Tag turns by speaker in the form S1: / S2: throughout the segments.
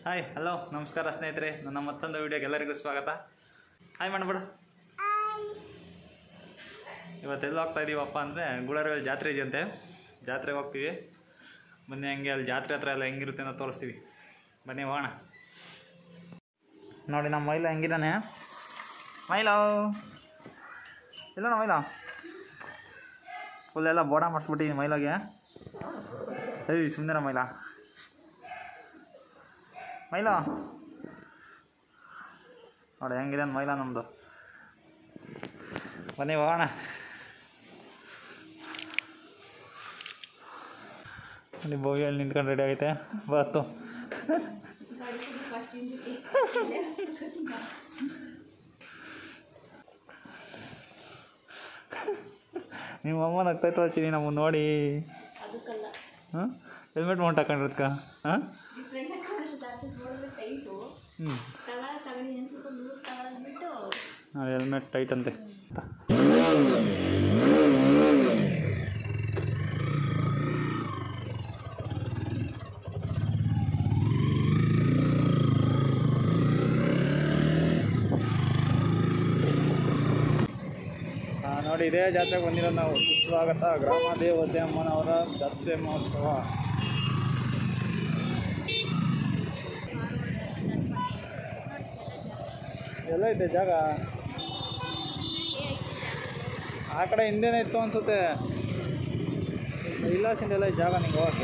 S1: hi hello ನಮಸ್ಕಾರ ಸ್ನೇಹಿತರೆ ನನ್ನ ಮತ್ತೊಂದು ವಿಡಿಯೋಗೆ ಎಲ್ಲರಿಗೂ ಸ್ವಾಗತ ಹಾಯ್ ಮಾಡ್ಬೇಡ ಇವತ್ತೆಲ್ಲ ಹೋಗ್ತಾ ಇದೀವಪ್ಪ ಅಂದರೆ ಗುಳರಲ್ಲಿ ಜಾತ್ರೆ ಇದೆಯಂತೆ ಜಾತ್ರೆಗೆ ಹೋಗ್ತೀವಿ ಬನ್ನಿ ಹಂಗೆ ಅಲ್ಲಿ ಜಾತ್ರೆ ಹತ್ರ ಎಲ್ಲ ಹೆಂಗಿರುತ್ತೆ ಅಂತ ತೋರಿಸ್ತೀವಿ ಬನ್ನಿ ಹೋಗೋಣ ನೋಡಿ ನಮ್ಮ ಮೈಲ ಹೆಂಗಿದ್ದಾನೆ ಮೈಲೋ ಇಲ್ಲ ಮೈಲ ಫುಲ್ ಎಲ್ಲ ಬೋಡ ಮಾಡಿಸ್ಬಿಟ್ಟಿದ್ದೀನಿ ಮೈಲಾಗೆ ಏಯ್ ಸುಮ್ಮನೆ ಮೈಲಾ ಮೈಲ ನೋಡಿ ಹೆಂಗಿದೆ ಮೈಲ ನಮ್ಮದು ಬನ್ನಿ ಹೋಗೋಣ ಅಲ್ಲಿ ಬೋಗಿಯಲ್ಲಿ ನಿಂತ್ಕೊಂಡು ರೆಡಿ ಆಗೈತೆ ಬತ್ತು ನಿಮ್ಮ ಅಮ್ಮ ನಗ್ತೈತೆ ಹಚ್ಚಿನಿ ನಮ್ಮ ನೋಡಿ
S2: ಅದಕ್ಕಲ್ಲ
S1: ಹಾಂ ಹೆಲ್ಮೆಟ್ ಮೌಂಟ್ ಹಾಕೊಂಡಿರ್ಕ ಹಾಂ
S2: ಡಿಫ್ರೆಂಟ್ ಆಗಿ ಕಾಣಿಸುತ್ತೆ ಅದು ನೋಡಿದ್ರೆ ಟೈಟು
S1: ಹ್ಞೂ
S2: ತಗೊಳ ತಗೊಳ್ಳಿ ಒಂದು ಸ್ವಲ್ಪ ದೂರ ತಗೊಳದ್ಬಿಟ್ಟು
S1: ಹೆಲ್ಮೆಟ್ ಟೈಟ್ ಅಂತೆ ಆ, ನೋಡಿ ಇದೇ ಜಾತ್ರೆಗೆ ಬಂದಿರೋದು ನಾವು ಸುಸ್ವಾಗತ ಗ್ರಾಮ ದೇವತೆ ಅಮ್ಮನವರ ಜಾತ್ರೆ ಮಹೋತ್ಸವ ಎಲ್ಲ ಐತೆ ಜಾಗ ಆ ಕಡೆ ಹಿಂದೆನೇ ಇತ್ತು ಅನ್ಸುತ್ತೆ ಇಲ್ಲಾಸಿಂದೆಲ್ಲ ಐತೆ ಜಾಗ ನಿಂಗೆ ಹೋಗಕ್ಕೆ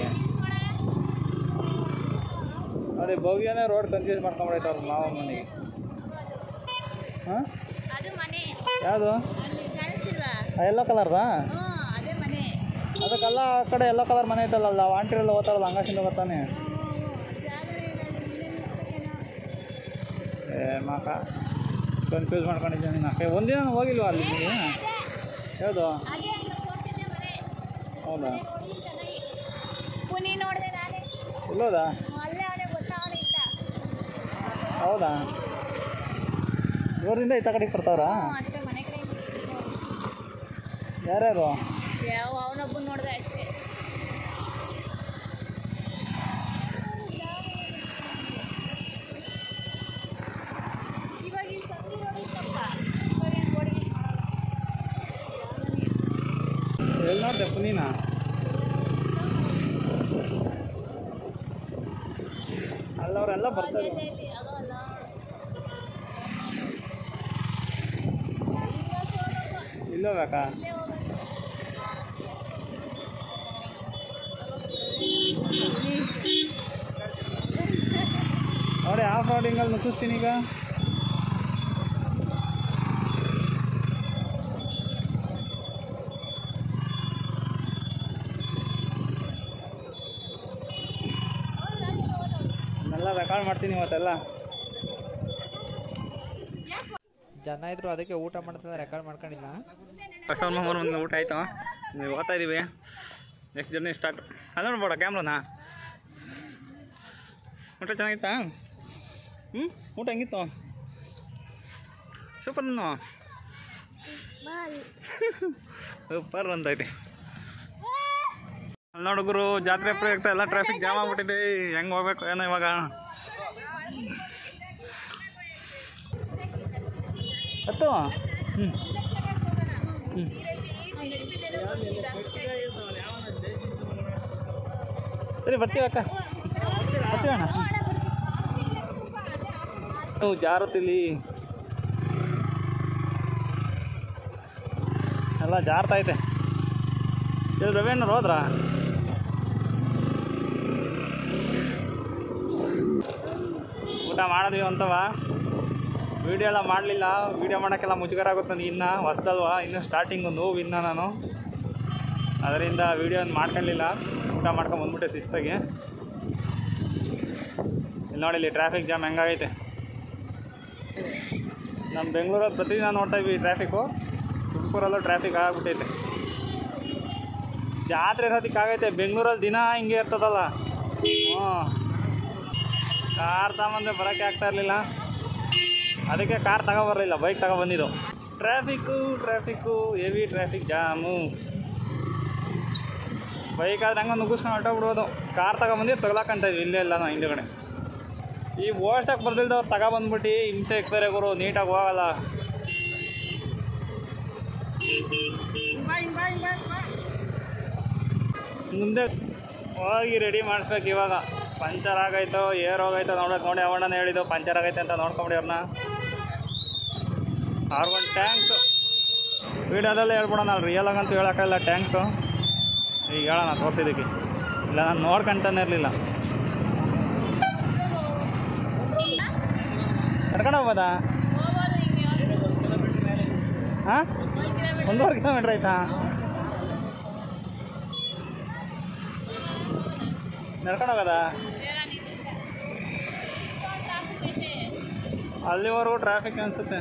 S1: ಅದೇ ಭವ್ಯನೇ ರೋಡ್ ಕನ್ಫ್ಯೂಸ್ ಮಾಡ್ಕೊಂಬಿಡೈತೆ ಅವ್ರ ಮಾವ ಮನೆಗೆ ಹಾಂ
S2: ಅದು ಮನೆ
S1: ಯಾವುದು
S2: ಅಲ್ಲಿ ಕಾಣಿಸ್ತಿಲ್ವಾ
S1: ಎಲ್ಲೋ ಕಲರ್ದಾ
S2: ಹ್ಞೂ ಅದೇ ಮನೆ
S1: ಅದಕ್ಕೆಲ್ಲ ಆ ಕಡೆ ಎಲ್ಲೋ ಕಲರ್ ಮನೆ ಐತಲ್ಲ ಅಲ್ಲ ಆಂಟಿರೆಲ್ಲ ಓದ್ತಾರಲ್ಲ ಹಂಗಾಸಿಂದ ಬರ್ತಾನೆ ಏ ಮಾಕ ಕನ್ಫ್ಯೂಸ್ ಮಾಡ್ಕೊಂಡಿದ್ದೆ ನೀನು ಅಕ್ಕ ಒಂದಿನ ಹೋಗಿಲ್ವಾ ಅಲ್ಲಿ ನೀವು ಯಾವುದು
S2: ಅದೇ ಅಂತ ತೋರ್ಸಿದ್ದೆ ಮನೆ
S1: ಹೌದಾ
S2: ನೋಡಿ ಚೆನ್ನಾಗಿ ಪುನಿ ನೋಡಿದೆ ನಾನೇ
S1: ಇಲ್ಲೋದಾ
S2: ಅಲ್ಲೇ ಅವನೇ ಗೊತ್ತಾವನೆ ಇತ್ತ
S1: ಹೌದಾ ಇವರಿಂದ ಈ ಕಡೆಗೆ ಬರ್ತಾವ್ರಾ
S2: ಹ್ಞೂ ಅದಕ್ಕೆ ಮನೆ ಕಡೆ
S1: ಯಾರ್ಯಾರು
S2: ಯಾವ ಅವನೊಬ್ಬನ ನೋಡಿದೆ ಅಷ್ಟೇ ಇವಾಗ ಈ ಸಂಧಿ ನೋಡಿ ಸ್ವಲ್ಪ ಇವಾಗ ಏನ್ ಗೋಡೆಗೆ
S1: ಎಲ್ಲಿ ನೋಡಿದೆ ಪುನೀನ ಅಲ್ಲವರೆಲ್ಲ ಬರ್ತಾರೆ
S2: ಅದು ಅಲ್ಲ
S1: ಇಲ್ಲೋ ಬೇಕಾ ನೋಡಿ ಆಫ್ ರೋಡಿಂಗಲ್ಲಿ ನುಗ್ಗಿಸ್ತೀನಿ ಈಗ ಎಲ್ಲ ರೆಕಾರ್ಡ್ ಮಾಡ್ತೀನಿ ಇವತ್ತೆಲ್ಲ
S3: ಜನ ಇದ್ರು ಅದಕ್ಕೆ ಊಟ ಮಾಡ್ತಂದ್ರೆ ರೆಕಾರ್ಡ್ ಮಾಡ್ಕೊಂಡಿಲ್ಲ
S1: ಪ್ರಸಾದ್ ಮೊಹಮ್ಮದ್ ಒಂದು ಊಟ ಆಯಿತು ನೀವು ಓದ್ತಾ ಇದ್ದೀವಿ ನೆಕ್ಸ್ಟ್ ಜರ್ನಿ ಸ್ಟಾರ್ಟ್ ಅಲ್ಲ ನೋಡ್ಬೋಡ ಕ್ಯಾಮ್ರಾನ ಊಟ ಚೆನ್ನಾಗಿತ್ತಾ ಹ್ಞೂ ಊಟ ಹೆಂಗಿತ್ತು ಸೂಪರ್ ನಾನು ಸೂಪರ್ ಅಂತೈತಿ ಅಲ್ಲಿ ನೋಡು ಗುರು ಜಾತ್ರೆ ಪ್ರಯುಕ್ತ ಎಲ್ಲ ಟ್ರಾಫಿಕ್ ಜಾಮ್ ಆಗ್ಬಿಟ್ಟಿದೆ ಹೆಂಗೆ ಹೋಗ್ಬೇಕು ಏನೋ ಇವಾಗ ಹತ್ತು ಹ್ಞೂ ಸರಿ ಬರ್ತೀವಿ ಅಕ್ಕ ಬರ್ತೀವಿ ಅಣ್ಣ ನೀವು ಜಾರುತ್ತಿಲ್ಲಿ ಎಲ್ಲ ಜಾರ್ತೈತೆ ಇದು ರವೇಣ್ಣರು ಹೋದ್ರ ಊಟ ಮಾಡಿದ್ವಿ ಅಂತವ ವಿಡಿಯೋ ಎಲ್ಲ ಮಾಡಲಿಲ್ಲ ವಿಡಿಯೋ ಮಾಡೋಕ್ಕೆಲ್ಲ ಮುಜುಗರ ಆಗುತ್ತೆ ನನಗೆ ಇನ್ನು ಹೊಸ್ದಲ್ವಾ ಇನ್ನು ಸ್ಟಾರ್ಟಿಂಗು ನೋವು ಇನ್ನು ನಾನು ಅದರಿಂದ ವಿಡಿಯೋ ಮಾಡ್ಕೊಳ್ಳಿಲ್ಲ ಊಟ ಮಾಡ್ಕೊಂಡು ಬಂದ್ಬಿಟ್ಟೆ ಶಿಸ್ತಾಗಿ ಇಲ್ಲಿ ನೋಡಿ ಇಲ್ಲಿ ಟ್ರಾಫಿಕ್ ಜಾಮ್ ಹೆಂಗಾಗೈತೆ ನಮ್ಮ ಬೆಂಗಳೂರಲ್ಲಿ ಪ್ರತಿದಿನ ನೋಡ್ತಾ ಇದ್ವಿ ಟ್ರಾಫಿಕ್ಕು ತುಮಕೂರಲ್ಲೂ ಟ್ರಾಫಿಕ್ ಆಗ್ಬಿಟ್ಟೈತೆ ಜಾತ್ರೆ ಇರೋದಕ್ಕೆ ಆಗೈತೆ ಬೆಂಗಳೂರಲ್ಲಿ ದಿನ ಹಿಂಗೆ ಇರ್ತದಲ್ಲ ಹ್ಞೂ ಕಾರ್ ತಗೊಂಬಂದ್ರೆ ಬರೋಕ್ಕೆ ಆಗ್ತಾ ಇರಲಿಲ್ಲ ಅದಕ್ಕೆ ಕಾರ್ ತಗೊಬರಲಿಲ್ಲ ಬೈಕ್ ತಗೊಬಂದಿದ್ದು traffic traffic heavy traffic jam bike ಆದ್ರೆ ಹಂಗೆ ನುಗ್ಗಿಸ್ಕೊಂಡು ಹೊಟ್ಟೋಗ್ಬಿಡೋದು ಕಾರ್ ತಗೊಂಬಂದು ತಗೊಳಕಂತ ಇದ್ವಿ ಇಲ್ಲೇ ಇಲ್ಲ ನಾವು ಹಿಂದೆಗಡೆ ಈ ಓಡ್ಸಕ್ಕೆ ಬರ್ದಿಲ್ದವ್ರು ತಗೊಬಂದ್ಬಿಟ್ಟು ಹಿಂಸೆ ಇಕ್ತಾರೆ ಗುರು ನೀಟಾಗಿ ಹೋಗಲ್ಲ ಮುಂದೆ ಹೋಗಿ ರೆಡಿ ಮಾಡಿಸ್ಬೇಕು ಇವಾಗ ಪಂಚರ್ ಆಗೈತೋ ಏರ್ ಹೋಗೈತೋ ನೋಡಕ್ಕೆ ನೋಡಿ ಅವಣ್ಣನ ಹೇಳಿದ್ದು ಪಂಚರ್ ಆಗೈತೆ ಅಂತ ನೋಡ್ಕೊಂಬಿಡಿ ಅವ್ರನ್ನ ಅವ್ರಿಗೊಂದು ಟ್ಯಾಂಕ್ಸು ವೀಡಿಯೋದಲ್ಲೇ ಹೇಳ್ಬಿಡೋಣ ಅಲ್ಲಿ ರಿಯಲ್ ಆಗಂತೂ ಹೇಳೋಕ್ಕಾಗಲ್ಲ ಟ್ಯಾಂಕ್ಸು ಈಗ ಹೇಳೋಣ ತೋರ್ಸಿದ್ದಕ್ಕೆ ಇಲ್ಲ ನಾನು ನೋಡ್ಕೊಂತಾನೆ ಇರಲಿಲ್ಲ ಕರ್ಕೊಂಡು ಹೋಗ್ಬೋದಾ
S2: ಹೋಗ್ಬೋದು ಹಿಂಗೆ
S1: ಹಾಂ
S2: ಒಂದು
S1: ಒಂದೂವರೆ
S2: ಕಿಲೋಮೀಟರ್
S1: ಕಿಲೋಮೀಟ್ರ್ ಆಯ್ತಾ ನಡ್ಕೊಂಡು ಹೋಗೋದಾ ಅಲ್ಲಿವರೆಗೂ ಟ್ರಾಫಿಕ್ ಅನಿಸುತ್ತೆ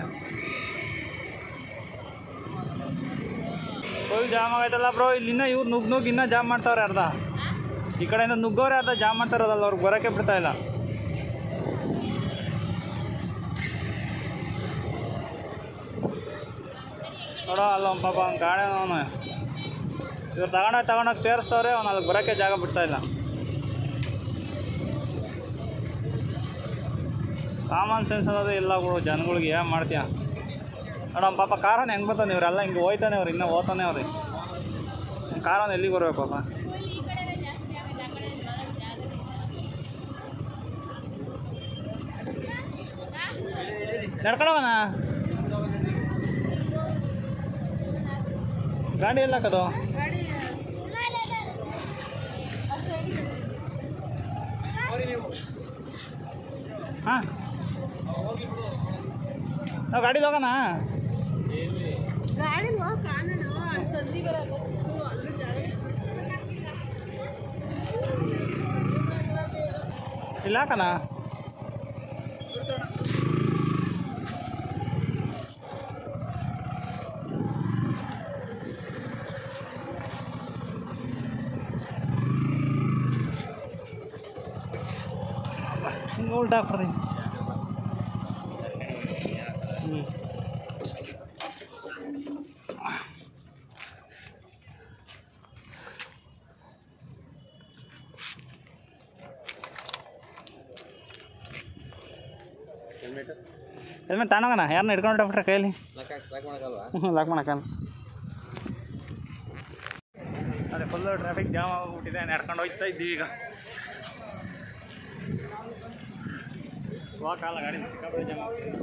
S1: ಫುಲ್ ಜಾಮ್ ಆಗೈತಲ್ಲ ಬ್ರೋ ಇಲ್ಲಿ ಇನ್ನೂ ಇವ್ರು ನುಗ್ಗಿ ನುಗ್ಗಿ ಇನ್ನೂ ಜಾಮ್ ಮಾಡ್ತಾವ್ರೆ ಅರ್ಧ ಈ ಕಡೆಯಿಂದ ನುಗ್ಗೋರೆ ಅರ್ಧ ಜಾಮ್ ಮಾಡ್ತಾರಲ್ಲ ಅವ್ರಿಗೆ ಬರೋಕ್ಕೆ ಬಿಡ್ತಾ ಇಲ್ಲ ನೋಡೋ ಅಲ್ಲೊಂದು ಪಾಪ ಅವ್ನು ಗಾಡಿ ಅವನು ಇವ್ರು ತಗೊಂಡೋಗಿ ತಗೊಂಡೋಗಿ ಸೇರಿಸ್ತವ್ರೆ ಅವ್ನು ಅಲ್ಲಿ ಬರೋಕ್ಕೆ ಜಾಗ ಬಿಡ್ತಾ ಇಲ್ಲ ಕಾಮನ್ ಸೆನ್ಸ್ ಅನ್ನೋದು ಇಲ್ಲ ಬಿಡು ಜನಗಳಿಗೆ ಏನು ಮಾಡ್ತೀಯ ನೋಡೋ ಪಾಪ ಕಾರನ್ನು ಹೆಂಗೆ ಬರ್ತಾನೆ ಇವರೆಲ್ಲ ಹಿಂಗೆ ಹೋಯ್ತಾನೆ ಅವ್ರು ಇನ್ನೂ ಹೋಗ್ತಾನೆ ಅವ್ರಿ ಕಾರನ್ನು ಎಲ್ಲಿಗೆ ಬರ್ಬೇಕು ಪಾಪ
S2: ಈ ಕಡೆ ಜಾಸ್ತಿ ಆಗುತ್ತೆ ಆ ಕಡೆ ಬರೋಕ್ಕೆ ಜಾಗನೇ ಇಲ್ಲ
S1: ನಡ್ಕೊಳವನ ಗಾಡಿ ಎಲ್ಲ ಹಾಕೋದು
S2: ಗಾಡಿ
S1: ಹಾಂ ನಾವು ಗಾಡಿಲಿ ಹೋಗೋಣ
S2: ಗಾಡಿ ಹೋಗಿ ಕಾಣೋಣ ಅಲ್ಲಿ ಸಂಧಿ ಬರಲ್ಲ ಚಿಕ್ಕದು ಅಲ್ಲೂ ಜಾಗ
S1: ಇಲ್ಲ ಹಾಕೋಣ ಹಿಂಗೆ ಉಲ್ಟಾ ಹಾಕ್ಬಿಡ್ತೀನಿ ಹ್ಞೂ ಹೆಲ್ಮೆಟ್ ತಗೊಂಡೋಗೋಣ ಯಾರನ್ನ ಹಿಡ್ಕೊಂಡು ಹೊರಟ್ಬಿಟ್ರೆ ಕೈಯಲ್ಲಿ ಹ್ಞೂ ಲಾಕ್ ಮಾಡೋಕ್ಕಲ್ಲ ಅದೇ ಫುಲ್ಲು ಟ್ರಾಫಿಕ್ ಜಾಮ್ ಆಗಿಬಿಟ್ಟಿದೆ ನಡ್ಕೊಂಡು ಹೋಗ್ತಾ ಇದ್ದೀವಿ ಈಗ ಹೋಗಲ್ಲ ಗಾಡಿ ಸಿಕ್ಕಾಪಟ್ಟೆ ಜಾಮ್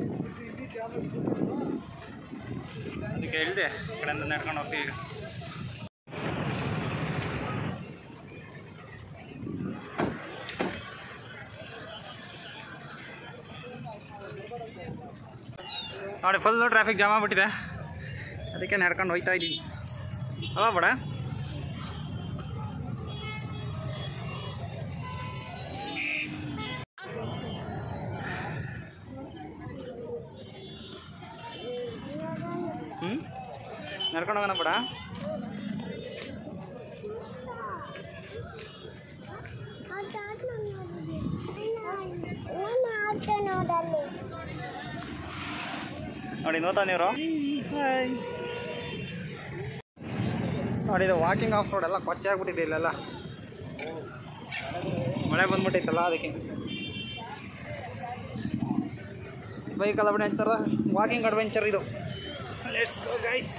S1: ಅದಕ್ಕೆ ಹೇಳಿದೆ ಈ ಕಡೆಯಿಂದ ನಡ್ಕೊಂಡು ಹೋಗ್ತೀವಿ ಈಗ ನೋಡಿ ಫುಲ್ಲು ಟ್ರಾಫಿಕ್ ಜಾಮ್ ಆಗ್ಬಿಟ್ಟಿದೆ ಅದಕ್ಕೆ ನಡ್ಕೊಂಡು ಹೋಗ್ತಾ ಇದ್ದೀವಿ ಅಲ್ಲ ಬೇಡ ಹ್ಞೂ ನಡ್ಕೊಂಡು ಹೋಗೋಣ ಬೇಡ ನೋಡಿ ನೋಡ್ತಾ ನೀವು ನೋಡಿ ಇದು ವಾಕಿಂಗ್ ಆಫ್ ರೋಡ್ ಎಲ್ಲ ಕೊಚ್ಚೆ ಆಗ್ಬಿಟ್ಟಿದೆ ಇಲ್ಲೆಲ್ಲ ಮಳೆ ಬಂದ್ಬಿಟ್ಟೈತಲ್ಲ ಅದಕ್ಕೆ ಬೈಕಲ್ಲ ಬಿಡಿ ಅಂತಾರ ವಾಕಿಂಗ್ ಅಡ್ವೆಂಚರ್ ಇದು ಲೆಟ್ಸ್ ಗೋ ಗೈಸ್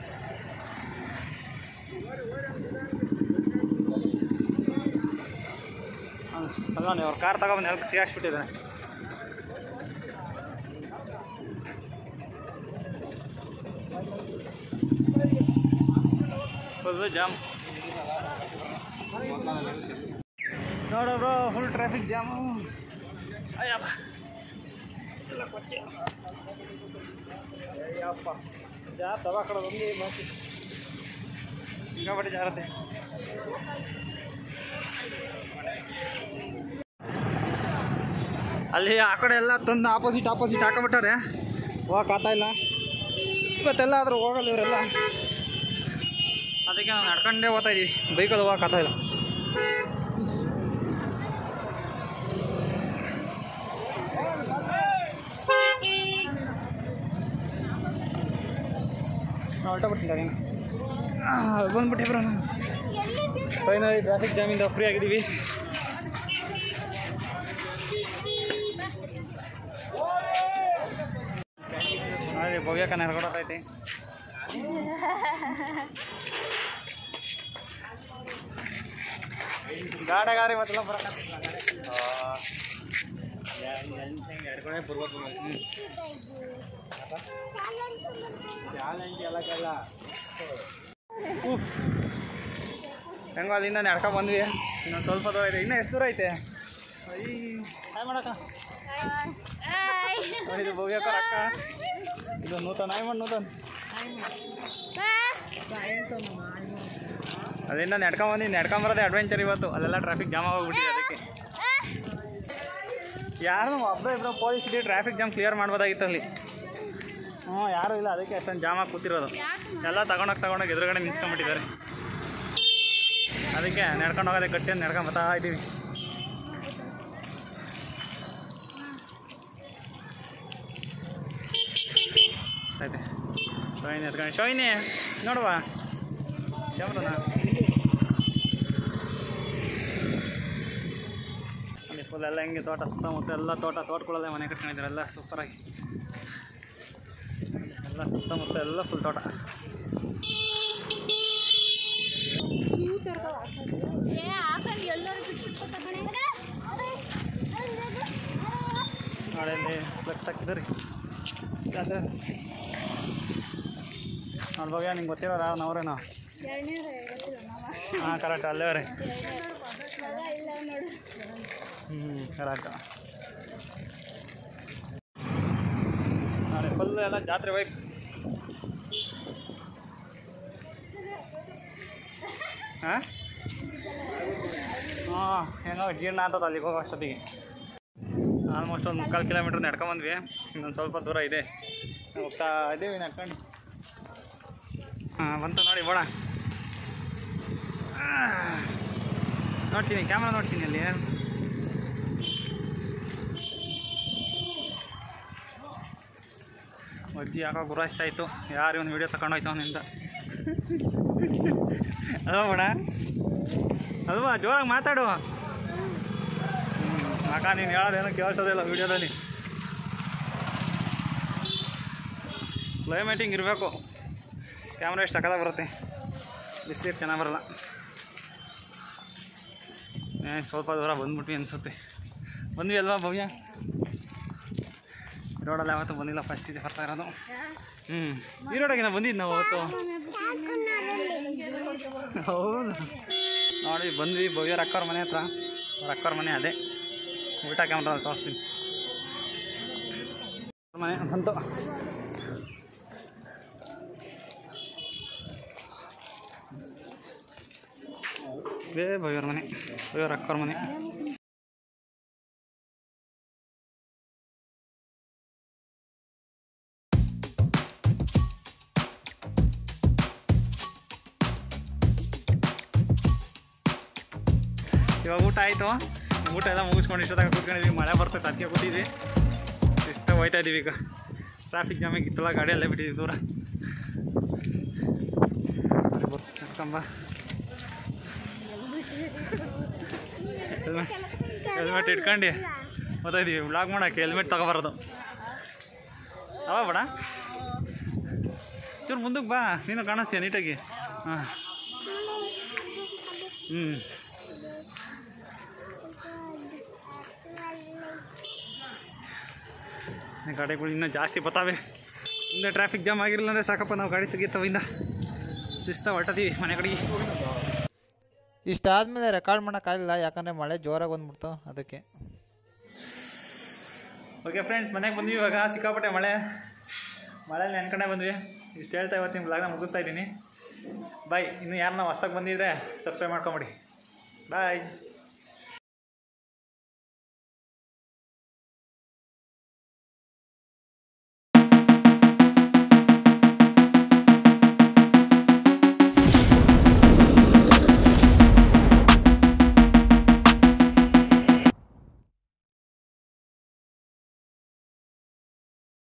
S1: ಅಲ್ಲ ನೀವು ಅವ್ರ ಕಾರ್ ತಗೊಬಂದು ನೆಲಕ್ಕೆ ಸಿಗಾಕ್ಸ್ಬಿಟ್ಟಿದ್ದಾನೆ ಫುಲ್ ಜಾಮ್ ನೋಡು ಬ್ರೋ ಫುಲ್ ಟ್ರಾಫಿಕ್ ಜಾಮು ಅಯ್ಯಪ್ಪ ಎಲ್ಲ ಕೊಚ್ಚೆ ಅಯ್ಯಪ್ಪ ಜಾ ತವಾ ಕಡೆ ಒಂದು ಬಾಕಿ ಸಿಕ್ಕಾಪಟ್ಟೆ ಜಾರತ್ತೆ ಅಲ್ಲಿ ಆ ಕಡೆ ಎಲ್ಲ ತಂದು ಆಪೋಸಿಟ್ ಆಪೋಸಿಟ್ ಹಾಕೊಂಬಿಟ್ಟವ್ರೆ ಹೋಗಕ್ಕೆ ಆಗ್ತಾ ಇಲ್ಲ ಇವತ್ತೆಲ್ಲ ಆದರೂ ಹೋಗಲ್ಲ ಇವರೆಲ್ಲ ಅದಕ್ಕೆ ನಾವು ನಡ್ಕೊಂಡೇ ಹೋಗ್ತಾ ಇದೀವಿ ಬೈಕಲ್ಲಿ ಹೋಗಕ್ಕೆ ಆಗ್ತಾ ಇಲ್ಲ ಹೊರಟ ಬಿಟ್ಟಿದ್ದಾರೆ ಬಂದ್ಬಿಟ್ಟೆ ಬ್ರೋ ನಾನು ಫೈನಲಿ ಟ್ರಾಫಿಕ್ ಜಾಮಿಂದ ಫ್ರೀ ಆಗಿದ್ದೀವಿ ಭವ್ಯಕ ನೆರ್ಕೊಡತೈತಿ ಗಾಡಗಾರಿ ಮತ್ತೆಲ್ಲ ಹೆಂಗೋ ಅಲ್ಲಿಂದ ನಡ್ಕೊ ಬಂದ್ವಿ ಇನ್ನೊಂದು ಸ್ವಲ್ಪ ದೂರ ಇದೆ ಇನ್ನೂ ಎಷ್ಟು ದೂರ ಐತೆ ಐ ಹಾಯ್ ಮಾಡಕ್ಕ ನೋಡಿದ್ದು ಭವ್ಯಕ್ಕ ಅಕ್ಕ ಇದು ನೂತನ್ ಹಾಯ್ ಮಾಡಿ ನೂತನ್ ಅಲ್ಲಿಂದ ನಡ್ಕೊಂಬಂದು ನಡ್ಕೊಂಬರೋದೇ ಅಡ್ವೆಂಚರ್ ಇವತ್ತು ಅಲ್ಲೆಲ್ಲ ಟ್ರಾಫಿಕ್ ಜಾಮ್ ಆಗೋಗ್ಬಿಟ್ಟಿದೆ ಅದಕ್ಕೆ ಯಾರು ಒಬ್ಬ ಇಬ್ಬರು ಪೊಲೀಸ್ ಇಡೀ ಟ್ರಾಫಿಕ್ ಜಾಮ್ ಕ್ಲಿಯರ್ ಮಾಡ್ಬೋದಾಗಿತ್ತು ಅಲ್ಲಿ ಹ್ಞೂ ಯಾರೂ ಇಲ್ಲ ಅದಕ್ಕೆ ಅಷ್ಟೊಂದು ಜಾಮ್ ಆಗಿ ಕೂತಿರೋದು ಎಲ್ಲ ತಗೊಂಡೋಗಿ ತಗೊಂಡೋಗಿ ಎದುರುಗಡೆ ನಿಲ್ಸ್ಕೊಂಬಿಟ್ಟಿದ್ದಾರೆ ಅದಕ್ಕೆ ನಡ್ಕೊಂಡು ಹೋಗೋದೇ ಕಟ್ಟಿ ಅಂತ ನಡ್ಕೊಂಡು ಬರ್ತಾ ಇದ್ದೀವಿ ಆಯ್ತು ಶೋಯಿನಿ ಎತ್ಕೊಂಡು ಶೋಯಿನಿ ನೋಡುವ ಕ್ಯಾಮ್ರನ ಅಲ್ಲಿ ಫುಲ್ ಎಲ್ಲ ಹೆಂಗೆ ತೋಟ ಸುತ್ತಮುತ್ತ ಎಲ್ಲ ತೋಟ ತೋಟಗಳಲ್ಲೇ ಮನೆ ಕಟ್ಕೊಂಡಿದ್ದಾರೆ ಎಲ್ಲ ಸೂಪರಾಗಿ ಎಲ್ಲ ಸುತ್ತಮುತ್ತ ಎಲ್ಲ ಫುಲ್ ತೋಟ
S2: ಏ ಹಾಕೊಂಡು ಎಲ್ಲರೂ ಬಿಟ್ಬಿಟ್ಟು ತಗೊಂಡೆ
S1: ನಾಳೆ ಅಲ್ಲಿ ಫ್ಲೆಕ್ಸ್ ಹಾಕಿದ್ರಿ ಅದೇ ನೋಡ್ಬೋಗ ನಿಂಗೆ ಗೊತ್ತಿರೋರು ಯಾವ ನಾವ್ರೇನೋ
S2: ಎರಡನೇ ಗೊತ್ತಿಲ್ಲ ಮಾವ
S1: ಹಾಂ ಕರೆಕ್ಟ್ ಅಲ್ಲೇ ಅವ್ರೆ
S2: ಮಗ ಇಲ್ಲ ನೋಡು
S1: ಹ್ಞೂ ಕರೆಕ್ಟ್ ನಾಳೆ ಫುಲ್ ಎಲ್ಲ ಜಾತ್ರೆ ಬೈಕ್ ಹಾಂ ಹಾಂ ಹೆಂಗೋ ಜೀರ್ಣ ಆಗ್ತದೆ ಅಲ್ಲಿಗೆ ಹೋಗೋ ಅಷ್ಟೊತ್ತಿಗೆ ಆಲ್ಮೋಸ್ಟ್ ಒಂದು ಮುಕ್ಕಾಲು ಕಿಲೋಮೀಟ್ರ್ ನಡ್ಕೊಂಬಂದ್ವಿ ಇನ್ನೊಂದು ಸ್ವಲ್ಪ ದೂರ ಇದೆ ಹೋಗ್ತಾ ಇದ್ದೀವಿ ನಡ್ಕೊಂಡು ಹಾಂ ಬಂತು ನೋಡಿ ಬೋಡ ನೋಡ್ತೀನಿ ಕ್ಯಾಮ್ರಾ ನೋಡ್ತೀನಿ ಅಲ್ಲಿ ಅಜ್ಜಿ ಯಾಕೋ ಗುರಾಯಿಸ್ತಾ ಇತ್ತು ಯಾರು ಒಂದು ವಿಡಿಯೋ ತಗೊಂಡೋಯ್ತು ಅವನಿಂದ ಅಲ್ವಾ ಬೇಡ ಅಲ್ವಾ ಜೋರಾಗಿ ಮಾತಾಡು ಹ್ಮ್, ಅಕ್ಕ ನೀನು ಹೇಳೋದೇನು ಕೇಳಿಸೋದಿಲ್ಲ ವಿಡಿಯೋದಲ್ಲಿ ಕ್ಲೈಮೇಟಿಂಗ್ ಇರಬೇಕು ಕ್ಯಾಮ್ರಾ ಎಷ್ಟು ಸಕ್ಕದಾಗ ಬರುತ್ತೆ ಬಿಸಿಲು ಚೆನ್ನಾಗಿ ಬರಲ್ಲ ಏ ಸ್ವಲ್ಪ ದೂರ ಬಂದ್ಬಿಟ್ವಿ ಅನ್ಸುತ್ತೆ ಬಂದ್ವಿ ಅಲ್ವಾ ಭವ್ಯ ರೋಡಲ್ಲಿ ಯಾವತ್ತೂ ಬಂದಿಲ್ಲ ಫಸ್ಟ್ ಇದೆ ಬರ್ತಾ ಇರೋದು ಹ್ಞೂ ಈ ರೋಡಾಗೆ ನಾವು ಬಂದಿದ್ದು ನಾವು ಅವತ್ತು ಹೌದು ನೋಡಿ ಬಂದ್ವಿ ಭವ್ಯರ ಅಕ್ಕವ್ರ ಮನೆ ಹತ್ರ ಅವ್ರ ಅಕ್ಕವ್ರ ಮನೆ ಅದೇ ಊಟ ಕ್ಯಾಮ್ರಲ್ಲಿ ತೋರಿಸ್ತೀನಿ ಮನೆ ಬಂತು ಇದೇ ಭವ್ಯರ ಮನೆ ಭವ್ಯರ ಅಕ್ಕವ್ರ ಮನೆ ಇವಾಗ ಊಟ ಆಯಿತು ಊಟ ಎಲ್ಲ ಮುಗಿಸ್ಕೊಂಡು ಇಷ್ಟೊತ್ತಾಗ ಕೂತ್ಕೊಂಡಿದ್ವಿ ಮಳೆ ಬರ್ತೈತೆ ಅದಕ್ಕೆ ಕೂತಿದ್ವಿ ಶಿಸ್ತ ಹೋಯ್ತಾ ಇದೀವಿ ಈಗ ಟ್ರಾಫಿಕ್ ಜಾಮ್ ಆಗಿತ್ತಲ್ಲ ಗಾಡಿ ಅಲ್ಲೇ ಬಿಟ್ಟಿದ್ವಿ ದೂರ ಕಂಬ ಹೆಲ್ಮೆಟ್ ಹೆಲ್ಮೆಟ್ ಇಟ್ಕೊಂಡು ಓದ್ತಾ ಇದೀವಿ ಬ್ಲಾಗ್ ಮಾಡೋಕ್ಕೆ ಹೆಲ್ಮೆಟ್ ತಗೋಬಾರ್ದು ಅವ ಬೇಡ ಚೂರು ಮುಂದಕ್ಕೆ ಬಾ ನೀನು ಕಾಣಿಸ್ತೀಯ ನೀಟಾಗಿ ಹಾಂ ಹ್ಞೂ ಈ ಗಾಡಿಗಳು ಇನ್ನೂ ಜಾಸ್ತಿ ಬರ್ತಾವೆ ಮುಂದೆ ಟ್ರಾಫಿಕ್ ಜಾಮ್ ಆಗಿರಲಿಲ್ಲ ಅಂದರೆ ಸಾಕಪ್ಪ ನಾವು ಗಾಡಿ ತೆಗಿತಾವಿಂದ ಶಿಸ್ತ ಹೊರಟತೀವಿ ಮನೆ ಕಡೆಗೆ
S3: ಇಷ್ಟಾದಮೇಲೆ ರೆಕಾರ್ಡ್ ಮಾಡೋಕ್ಕಾಗಲಿಲ್ಲ ಯಾಕಂದರೆ ಮಳೆ ಜೋರಾಗಿ ಬಂದ್ಬಿಡ್ತು ಅದಕ್ಕೆ
S1: ಓಕೆ ಫ್ರೆಂಡ್ಸ್ ಮನೆಗೆ ಬಂದ್ವಿ ಇವಾಗ ಸಿಕ್ಕಾಪಟ್ಟೆ ಮಳೆ ಮಳೆಯಲ್ಲಿ ನೆನ್ಕೊಂಡೇ ಬಂದ್ವಿ ಇಷ್ಟು ಹೇಳ್ತಾ ಇವತ್ತಿನ ಬ್ಲಾಗ್ನ ಮುಗಿಸ್ತಾ ಇದ್ದೀನಿ ಬಾಯ್ ಇನ್ನು ಯಾರನ್ನ ಹೊಸ್ದಾಗಿ ಬಂದಿದ್ರೆ ಸಬ್ಸ್ಕ್ರೈಬ್ ಮಾಡ್ಕೊಂಬಿಡಿ ಬಾಯ್